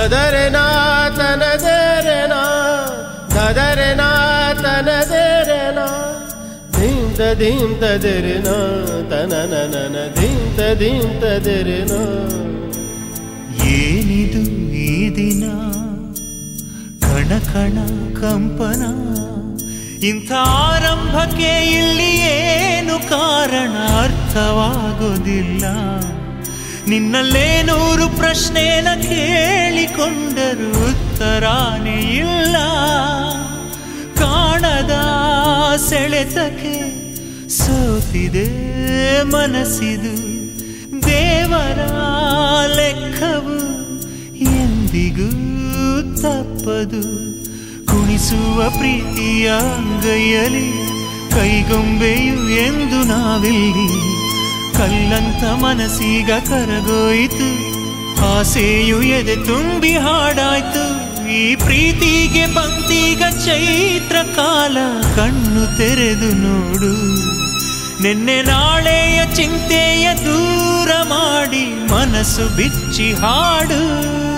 ದದರೆನಾ ತನದೆರೆನಾ ದದರೆನಾ ತನದೆರೆನಾ ಧೀಂ ತದೀಂ ತದೆರೆನಾ ತನನನನ ಧೀಂ ತದೀಂ ತದೆರೆನಾ ಏನಿದು ಈ ದಿನ ಕಣ ಕಣ ಕಂಪನ ಇಂಥ ಆರಂಭಕ್ಕೆ ಇಲ್ಲಿ ಏನು ಕಾರಣ ಅರ್ಥವಾಗೋದಿಲ್ಲ ನಿನ್ನಲ್ಲೇ ನೂರು ಪ್ರಶ್ನೆನ ಕೇಳಿಕೊಂಡರೂ ಉತ್ತರಾನೇ ಇಲ್ಲ ಕಾಣದ ಸೆಳೆತಕ್ಕೆ ಸೋತಿದೆ ಮನಸ್ಸಿದು ದೇವರ ಲೆಕ್ಕವು ಎಂದಿಗೂ ತಪ್ಪದು ಕುಣಿಸುವ ಪ್ರೀತಿಯ ಅಂಗೈಯಲ್ಲಿ ಕೈಗೊಂಬೆಯು ಎಂದು ನಾವಿಲ್ಲಿ ಕಲ್ಲಂತ ಮನಸ್ಸೀಗ ಕರಗೋಯಿತು ಆಸೆಯು ಎದೆ ತುಂಬಿ ಹಾಡಾಯ್ತು ಈ ಪ್ರೀತಿಗೆ ಬಂತೀಗ ಚೈತ್ರ ಕಾಲ ಕಣ್ಣು ತೆರೆದು ನೋಡು ನಿನ್ನೆ ನಾಳೆಯ ಚಿಂತೆಯ ದೂರ ಮಾಡಿ ಮನಸ್ಸು ಬಿಚ್ಚಿ ಹಾಡು